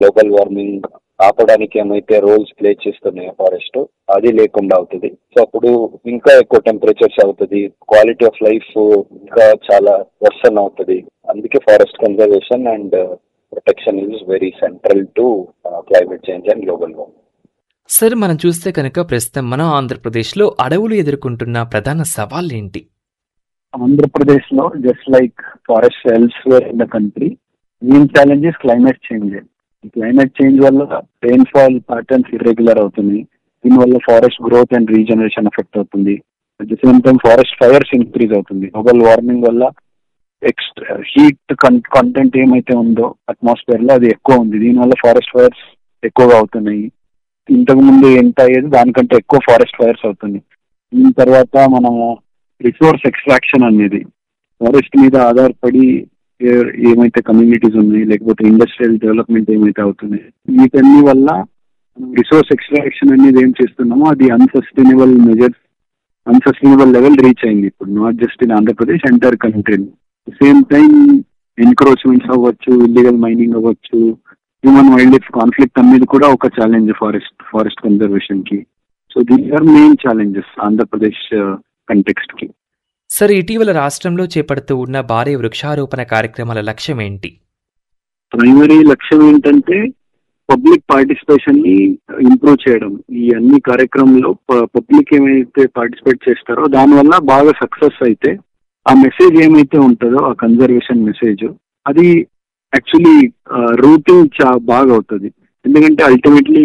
global warming ఆపడానికి ఏమైతే roles play చేస్తున్నాయో forest అది లేకుండా అవుతుంది సో అప్పుడు ఇంకా ఎక్కువ టెంపరేచర్స్ అవుతుంది క్వాలిటీ ఆఫ్ లైఫ్ ఇంకా చాలా వర్సన్ అవుతుంది అందుకే forest conservation and protection is very central to climate change and global warming sir మనం చూస్తే కనుక ప్రస్తుతం మన ఆంధ్రప్రదేశ్లో అడవులు ఎదుర్కొంటున్న ప్రధాన సవాళ్ళేంటి ఆంధ్రప్రదేశ్ లో just like forest elsewhere in the country main challenge is climate change ఈ క్లైమేట్ చేంజ్ వల్ల రెయిన్ఫాల్ ప్యాటర్న్స్ ఇర్రెగ్యులర్ అవుతుంది దీనివల్ల forest growth and regeneration effect అవుతుంది at the same time forest fires increase అవుతుంది గ్లోబల్ వార్మింగ్ వల్ల extra heat content ఏమైతే ఉందో atmosphere లో అది ఎక్కువ ఉంది దీనివల్ల ఫారెస్ట్ ఫైర్స్ ఎక్కువగా అవుతున్నాయి ఇంతకు ముందు ఎంత అయ్యేది దానికంటే ఎక్కువ ఫారెస్ట్ ఫైర్స్ అవుతుంది దీని తర్వాత మనము రిసోర్స్ ఎక్స్ట్రాక్షన్ అనేది ఫారెస్ట్ మీద ఆధారపడి ఏ- ఏమైతే కమ్యూనిటీస్ ఉన్నాయి లేకపోతే ఇండస్ట్రియల్ డెవలప్మెంట్ ఏమైతే అవుతున్నాయి వీటన్ని వల్ల రిసోర్స్ ఎక్స్ట్రాక్షన్ అనేది ఏం చేస్తున్నామో అది unsustainable measures unsustainable level reach అయింది ఇప్పుడు not just in Andhra Pradesh entire country same time encroachments అవ్వచ్చు ఇల్లీగల్ మైనింగ్ అవ్వచ్చు హ్యూమన్ వైల్డ్ లైఫ్ కాన్ఫ్లిక్ట్ అనేది కూడా ఒక ఛాలెంజ్ ఫారెస్ట్ ఫారెస్ట్ కన్జర్వేషన్ కి so these are main challenges Andhra Pradesh context కి సార్ ఇటీవల రాష్ట్రంలో చేపడుతూ ఉన్న భారీ వృక్షారోపణ కార్యక్రమాల లక్ష్యం ఏంటి ప్రైమరీ లక్ష్యం ఏంటంటే పబ్లిక్ పార్టిసిపేషన్ ని ఇంప్రూవ్ చేయడం ఈ అన్ని కార్యక్రమంలో పబ్లిక్ ఏమైతే పార్టిసిపేట్ చేస్తారో దానివల్ల బాగా సక్సెస్ అయితే ఆ మెసేజ్ ఏమైతే ఉంటుందో ఆ కన్జర్వేషన్ మెసేజ్ అది యాక్చువల్లీ రూటింగ్ చా బాగా అవుతుంది ఎందుకంటే అల్టిమేట్లీ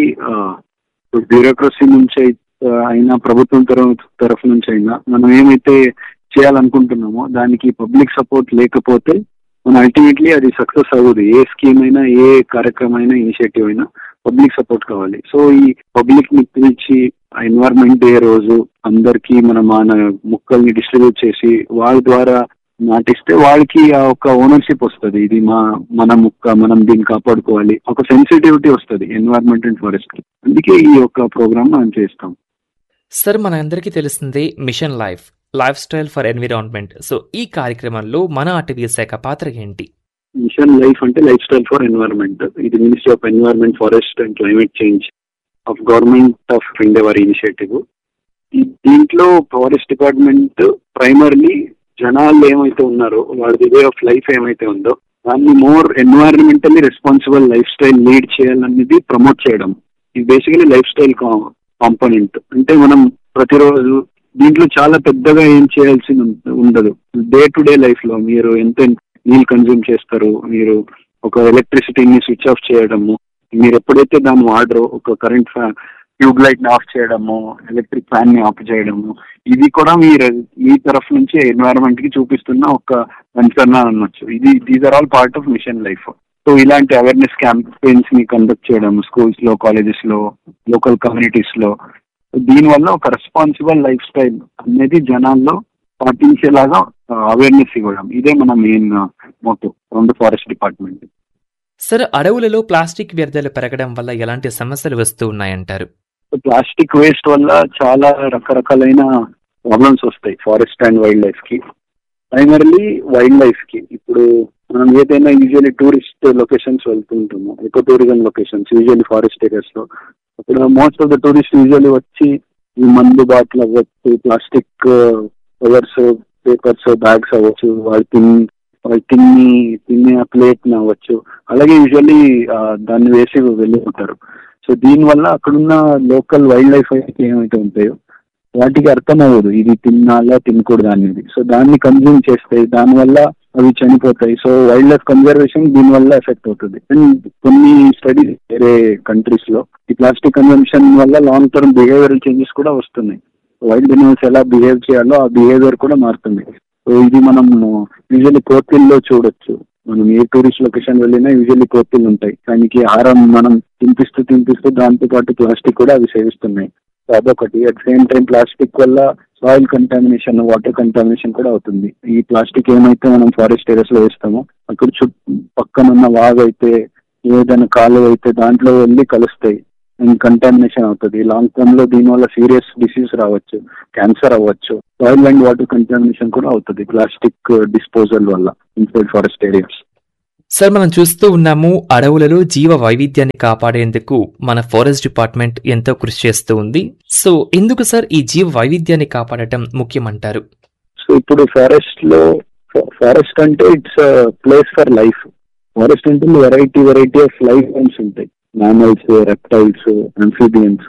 బ్యూరోక్రసీ నుంచి అయి- ఆ, అయినా ప్రభుత్వం తరఫు తరఫు నుంచి అయినా మనం ఏమైతే చేయాలనుకుంటున్నామో దానికి పబ్లిక్ సపోర్ట్ లేకపోతే మన అల్టిమేట్లీ అది సక్సెస్ అవ్వదు ఏ స్కీమ్ అయినా ఏ కార్యక్రమం అయినా ఇనిషియేటివ్ అయినా పబ్లిక్ సపోర్ట్ కావాలి సో ఈ పబ్లిక్ ని పిలిచి ఎన్వైరన్మెంట్ డే రోజు అందరికీ మనం మన ముక్కల్ని డిస్ట్రిబ్యూట్ చేసి వాళ్ళ ద్వారా నాటిస్తే వాళ్ళకి ఆ ఒక ఓనర్షిప్ వస్తుంది ఇది మా మన ముక్క మనం దీన్ని కాపాడుకోవాలి ఒక సెన్సిటివిటీ వస్తుంది ఎన్వైరన్మెంట్ అండ్ ఫారెస్ట్ కి అందుకే ఈ యొక్క ప్రోగ్రామ్ మనం చేస్తాం సార్ మనందరికీ తెలిసిందే mission life lifestyle for environment so ఈ కార్యక్రమంలో మన అటవీ శాఖ పాత్ర ఏంటి మిషన్ లైఫ్ అంటే లైఫ్ స్టైల్ ఫర్ ఎన్వైరన్మెంట్ ఇది ministry of environment forest and climate change of government of India వారి ఇనిషియేటివ్ దీంట్లో ఫారెస్ట్ డిపార్ట్మెంట్ ప్రైమర్లీ జనాలు ఏమైతే ఉన్నారో వాళ్ళ వే ఆఫ్ లైఫ్ ఏమైతే ఉందో దాన్ని more environmentally responsible lifestyle lead చేయాలనేది ప్రమోట్ చేయడం ఇది బేసికలీ లైఫ్ స్టైల్ కాంపోనెంట్ అంటే మనం ప్రతిరోజు దీంట్లో చాలా పెద్దగా ఏం చేయాల్సి ఉం- ఉండదు డే టు డే లైఫ్ లో మీరు ఎంత నీళ్ళు కన్జ్యూమ్ చేస్తారు మీరు ఒక ఎలక్ట్రిసిటీని స్విచ్ ఆఫ్ చేయడము మీరు ఎప్పుడైతే దాన్ని వాడరో ఒక కరెంట్ ట్యూబ్ లైట్ ని ఆఫ్ చేయడము ఎలక్ట్రిక్ ఫ్యాన్ ని ఆఫ్ చేయడము ఇది కూడా మీరు మీ తరఫు నుంచి ఎన్వైరన్మెంట్ కి చూపిస్తున్న ఒక కన్సర్న్ అనొచ్చు ఇది these are all part of mission life so ఇలాంటి అవేర్నెస్ క్యాంపెయిన్స్ ని కండక్ట్ చేయడం స్కూల్స్ లో కాలేజెస్ లో లోకల్ కమ్యూనిటీస్ లో దీనివల్ల ఒక రెస్పాన్సిబుల్ లైఫ్ స్టైల్ అనేది జనాల్లో పాటించేలాగా అవేర్నెస్ ఇవ్వడం ఇదే మన main motto from the forest department sir అడవులలో ప్లాస్టిక్ వ్యర్థాలు పెరగడం వల్ల ఎలాంటి సమస్యలు వస్తూ ఉన్నాయంటారు ప్లాస్టిక్ వేస్ట్ వల్ల చాలా రకరకాలైన ప్రాబ్లమ్స్ వస్తాయి ఫారెస్ట్ అండ్ వైల్డ్ లైఫ్ కి ప్రైమర్లీ వైల్డ్ లైఫ్ కి ఇప్పుడు మనం ఏదైనా యూజువల్లీ టూరిస్ట్ లొకేషన్స్ వెళ్తుంటాము ఎక్కువ tourism locations usually forest areas లో అప్పుడు most of the tourist usually వచ్చి ఈ మందు బాటిల్ అవ్వచ్చు ప్లాస్టిక్ కవర్స్ పేపర్స్ బ్యాగ్స్ అవ్వచ్చు వాళ్ళు తిని వాళ్ళు తిని తినే ప్లేట్ అవ్వచ్చు అలాగే యూజువల్లీ దాన్ని వేసి వెళ్ళిపోతారు సో దీనివల్ల అక్కడున్న లోకల్ వైల్డ్ లైఫ్ అయితే ఏమైతే ఉంటాయో వాటికి అర్థం అవ్వదు ఇది తినాలా తినకూడదు అనేది సో దాన్ని కన్జ్యూమ్ చేస్తాయి దానివల్ల అవి చనిపోతాయి సో వైల్డ్ లైఫ్ కన్జర్వేషన్ దీనివల్ల ఎఫెక్ట్ అవుతుంది అండ్ కొన్ని స్టడీస్ వేరే కంట్రీస్ లో ఈ ప్లాస్టిక్ కన్జంప్షన్ వల్ల లాంగ్ టర్మ్ బిహేవియరల్ చేంజెస్ కూడా వస్తున్నాయి వైల్డ్ అనిమల్స్ ఎలా బిహేవ్ చేయాలో ఆ బిహేవియర్ కూడా మారుతుంది సో ఇది మనం యూజువల్లీ కోర్తిల్లో చూడొచ్చు మనం ఏ టూరిస్ట్ లొకేషన్ వెళ్ళినా యూజువల్లీ కోర్తిలు ఉంటాయి దానికి ఆహారం మనం తినిపిస్తూ తినిపిస్తూ దాంతో పాటు ప్లాస్టిక్ కూడా అవి సేవిస్తున్నాయి సో అదొకటి అట్ సేమ్ టైం ప్లాస్టిక్ వల్ల సాయిల్ కంటామినేషన్ వాటర్ కంటామినేషన్ కూడా అవుతుంది ఈ ప్లాస్టిక్ ఏమైతే మనం ఫారెస్ట్ ఏరియాస్ లో వేస్తామో అక్కడ చుట్టూ పక్కన ఉన్న వాగు అయితే ఏదైనా కాలువ అయితే దాంట్లో వెళ్ళి కలుస్తాయి అండ్ కంటామినేషన్ అవుతుంది లాంగ్ టర్మ్ లో దీనివల్ల సీరియస్ డిసీజ్ రావచ్చు క్యాన్సర్ అవ్వచ్చు సాయిల్ అండ్ వాటర్ కంటామినేషన్ కూడా అవుతుంది ప్లాస్టిక్ డిస్పోజల్ వల్ల ఇన్సైడ్ ఫారెస్ట్ ఏరియాస్ సార్ మనం చూస్తూ ఉన్నాము అడవులలో జీవ వైవిధ్యాన్ని కాపాడేందుకు మన ఫారెస్ట్ డిపార్ట్మెంట్ ఎంతో కృషి చేస్తూ ఉంది సో ఎందుకు సార్ ఈ జీవ వైవిధ్యాన్ని కాపాడటం ముఖ్యమంటారు సో ఇప్పుడు ఫారెస్ట్ లో ఫారెస్ట్ అంటే it's place for life forest అంటే variety variety of life forms ఉంటాయి మ్యామల్స్ రెప్టైల్స్ అన్ఫీబియన్స్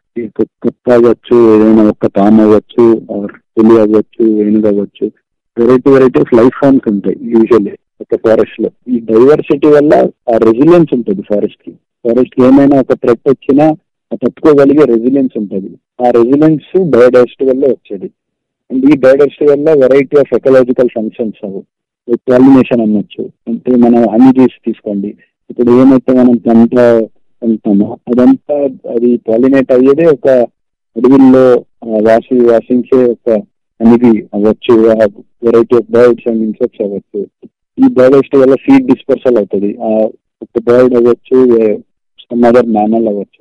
కుక్క అవ్వచ్చు ఏదైనా ఒక తామ్ అవ్వచ్చు ఆర్ పులి అవ్వచ్చు ఏనుగు అవ్వచ్చు variety variety of life forms ఉంటాయి యూజువల్లీ ఒక ఫారెస్ట్ లో ఈ డైవర్సిటీ వల్ల ఆ రెసిలియన్స్ ఉంటుంది ఫారెస్ట్ కి ఫారెస్ట్ కి ఏమైనా ఒక థ్రెట్ వచ్చినా ఆ తట్టుకోగలిగే రెసిలియన్స్ ఉంటుంది ఆ రెసిలియన్స్ బయోడైవర్సిటీ వల్ల వచ్చేది అండ్ ఈ బయోడైవర్సిటీ వల్ల వెరైటీ ఆఫ్ ఎకలాజికల్ ఫంక్షన్స్ అవి పాలినేషన్ అనొచ్చు అంటే మనం అనిజీస్ తీసుకోండి ఇప్పుడు ఏమైతే మనం పంట వెళ్తామో అదంతా అది పాలినేట్ అయ్యేదే ఒక అడవిల్లో ఆ, వాసి వాసించే ఒక అనేది అవ్వచ్చు variety of birds and insects అవ్వచ్చు ఈ బయోడైవర్సిటీ వల్ల సీడ్ డిస్పర్సల్ అవుతుంది ఆ ఒక బర్డ్ అవ్వచ్చు సమ్ అదర్ మ్యామల్ అవ్వచ్చు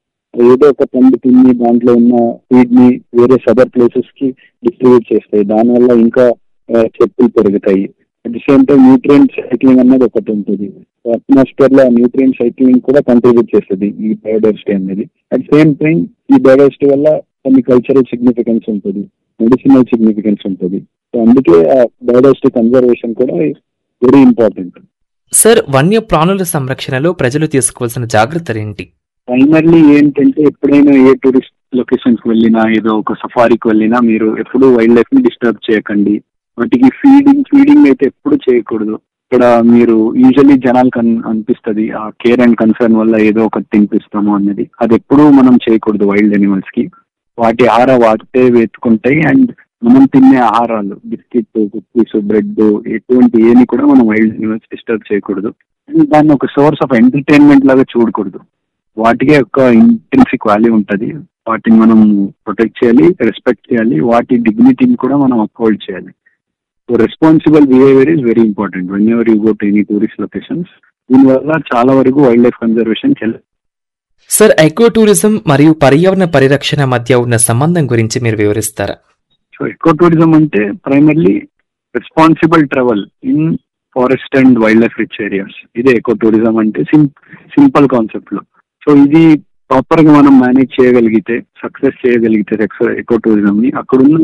ఏదో ఒక పండు తిని దాంట్లో ఉన్న ఫీడ్ ని వేరే అదర్ ప్లేసెస్ కి డిస్ట్రిబ్యూట్ చేస్తాయి దానివల్ల ఇంకా ఆ, చెట్లు పెరుగుతాయి at the same time nutrient cycling అన్నది ఒకటి ఉంటుంది అట్మాస్ఫియర్ లో న్యూట్రియంట్ సైక్లింగ్ కూడా కంట్రిబ్యూట్ చేస్తుంది ఈ బయోడైవర్సిటీ అనేది అట్ సేమ్ టైం ఈ బయోడైవర్సిటీ వల్ల కొన్ని కల్చరల్ సిగ్నిఫికెన్స్ ఉంటుంది మెడిసినల్ సిగ్నిఫికెన్స్ ఉంటుంది సో అందుకే ఆ బయోడైవర్సిటీ కన్జర్వేషన్ కూడా వెరీ ఇంపార్టెంట్ సార్ వన్య ప్రాణుల సంరక్షణలో ప్రజలు తీసుకోవాల్సిన జాగ్రత్తలు ఏంటి ప్రైమర్లీ ఏంటంటే ఎప్పుడైనా ఏ టూరిస్ట్ లొకేషన్స్ వెళ్ళినా ఏదో ఒక సఫారీకి వెళ్ళినా మీరు ఎప్పుడు వైల్డ్ లైఫ్ ని డిస్టర్బ్ చేయకండి వాటికి ఫీడింగ్ ఫీడింగ్ అయితే ఎప్పుడు చేయకూడదు ఇక్కడ మీరు యూజువల్లీ జనాలకు అన్- అనిపిస్తది ఆ కేర్ అండ్ కన్సర్న్ వల్ల ఏదో ఒకటి తినిపిస్తాము అన్నది అది ఎప్పుడూ మనం చేయకూడదు వైల్డ్ అనిమల్స్ కి వాటి ఆహార వాటితే వెతుకుంటాయి అండ్ మనం తినే ఆహారాలు బిస్కెట్ కుక్కీస్ బ్రెడ్ ఎటువంటి ఏమి కూడా మనం వైల్డ్ అనిమల్స్ డిస్టర్బ్ చేయకూడదు అండ్ దాన్ని ఒక సోర్స్ ఆఫ్ ఎంటర్టైన్మెంట్ లాగా చూడకూడదు వాటికే ఒక ఇంటెన్సిక్ వాల్యూ ఉంటుంది వాటిని మనం ప్రొటెక్ట్ చేయాలి రెస్పెక్ట్ చేయాలి వాటి డిగ్నిటీని కూడా మనం అప్హోల్డ్ చేయాలి so responsible behaviour is very important whenever you go to any tourist locations దీనివల్ల చాలా వరకు wildlife conservation sir eco tourism మరియు పర్యావరణ పరిరక్షణ మధ్య ఉన్న సంబంధం గురించి మీరు వివరిస్తారా సో ఎకో టూరిజం అంటే primarily responsible travel in forest and wildlife rich areas ఇదే ఎకో టూరిజం అంటే సిం సింపుల్ కాన్సెప్ట్ లో సో ఇది ప్రాపర్ గా మనం మేనేజ్ చేయగలిగితే సక్సెస్ చేయగలిగితే ఎకో టూరిజం ని అక్కడున్న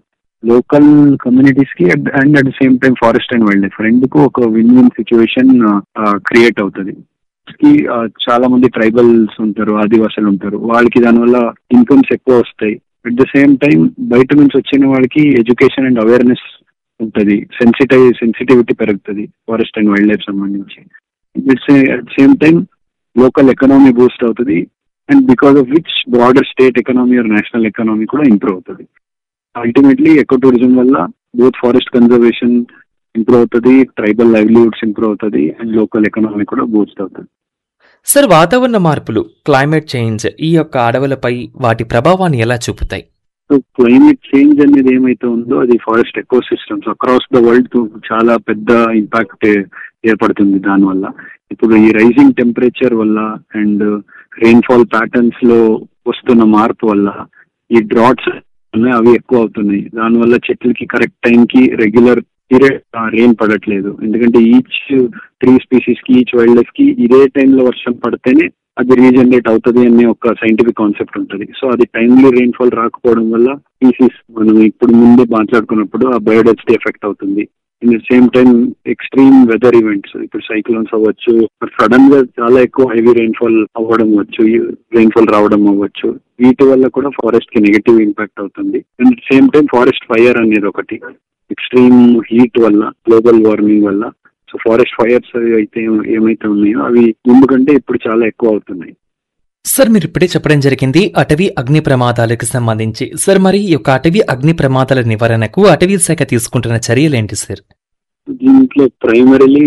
లోకల్ కమ్యూనిటీస్ కి and at the same time forest and wildlife రెండుకు ఒక విన్ విన్ సిచ్యువేషన్ క్రియేట్ అవుతుంది కి ఆ, చాలా మంది ట్రైబల్స్ ఉంటారు ఆదివాసులు ఉంటారు వాళ్ళకి దానివల్ల ఇన్కమ్స్ ఎక్కువ వస్తాయి అట్ ద సేమ్ టైం బయట నుంచి వచ్చిన వాళ్ళకి ఎడ్యుకేషన్ అండ్ అవేర్నెస్ ఉంటుంది సెన్సిటైవ్ సెన్సిటివిటీ పెరుగుతుంది ఫారెస్ట్ అండ్ వైల్డ్ లైఫ్ సంబంధించి it's at same time local economy boost అవుతుంది and because of which broader state economy or national economy కూడా ఇంప్రూవ్ అవుతుంది అల్టిమేట్లీ ఎకో టూరిజం వల్ల బోత్ ఫారెస్ట్ కన్జర్వేషన్ ఇంప్రూవ్ అవుతుంది tribal livelihoods improve అవుతుంది and local economy కూడా boost అవుతుంది sir వాతావరణ మార్పులు క్లైమేట్ చేంజ్ ఈ యొక్క అడవులపై వాటి ప్రభావాన్ని ఎలా చూపుతాయి సో క్లైమేట్ చేంజ్ అనేది ఏమైతే ఉందో అది forest ecosystems across the world చాలా పెద్ద ఇంపాక్ట్ ఏర్పడుతుంది దానివల్ల ఇప్పుడు ఈ రైజింగ్ టెంపరేచర్ వల్ల అండ్ రెయిన్ఫాల్ ప్యాటర్న్స్ లో వస్తున్న మార్పు వల్ల ఈ డ్రాట్స్ ఉన్నాయి అవి ఎక్కువ అవుతున్నాయి దానివల్ల చెట్లకి కరెక్ట్ టైంకి రెగ్యులర్ పీరియడ్ రెయిన్ పడట్లేదు ఎందుకంటే ఈచ్ త్రీ స్పీసీస్ కి ఈచ్ వైల్డ్ లైఫ్ కి ఇదే టైంలో వర్షం పడితేనే అది రీజనరేట్ అవుతుంది అనే ఒక సైంటిఫిక్ కాన్సెప్ట్ ఉంటుంది సో అది టైమ్లీ రెయిన్ఫాల్ రాకపోవడం వల్ల స్పీసీస్ మనం ఇప్పుడు ముందే మాట్లాడుకున్నప్పుడు ఆ బయోడైవర్సిటీ ఎఫెక్ట్ అవుతుంది in the same time extreme weather events ఇప్పుడు సైక్లోన్స్ అవ్వచ్చు సడన్ గా చాలా ఎక్కువ హెవీ రెయిన్ఫాల్ అవ్వడం అవ్వచ్చు రెయిన్ఫాల్ రావడం అవ్వచ్చు వీటి వల్ల కూడా ఫారెస్ట్ కి నెగటివ్ ఇంపాక్ట్ అవుతుంది and same time forest fire అనేది ఒకటి ఎక్స్ట్రీమ్ హీట్ వల్ల గ్లోబల్ వార్మింగ్ వల్ల సో ఫారెస్ట్ ఫైర్స్ అయితే ఏమైతే ఉన్నాయో అవి ముందు కంటే ఇప్పుడు చాలా ఎక్కువ అవుతున్నాయి సార్ మీరు ఇప్పుడే చెప్పడం జరిగింది అటవీ అగ్ని ప్రమాదాలకు సంబంధించి సార్ మరి ఈ యొక్క అటవీ అగ్ని ప్రమాదాల నివారణకు అటవీ శాఖ తీసుకుంటున్న చర్యలేంటి సార్ దీంట్లో ప్రైమరీలీ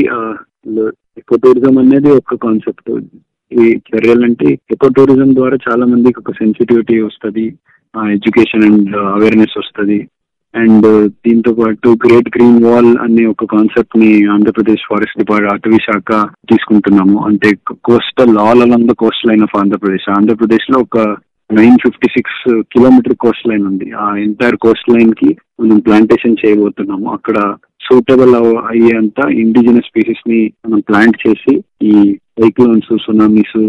ఎకో టూరిజం అనేది ఒక కాన్సెప్ట్ ఈ చర్యలు అంటే ఎకో టూరిజం ద్వారా చాలా మందికి ఒక సెన్సిటివిటీ వస్తుంది ఎడ్యుకేషన్ అండ్ అవేర్నెస్ వస్తుంది అండ్ దీంతో పాటు గ్రేట్ గ్రీన్ వాల్ అనే ఒక కాన్సెప్ట్ ని ఆంధ్రప్రదేశ్ ఫారెస్ట్ డిపార్ట్ అటవీ శాఖ తీసుకుంటున్నాము అంటే coastal all along the coastline of Andhra Pradesh Andhra Pradesh లో ఒక nine fifty six kilometer coastline ఉంది ఆ ఎంటైర్ కోస్ట్ లైన్ కి మనం ప్లాంటేషన్ చేయబోతున్నాము అక్కడ సూటబుల్ అయ్యేంత ఇండిజినస్ స్పీసీస్ ని మనం ప్లాంట్ చేసి ఈ సైక్లోన్స్ సునామీస్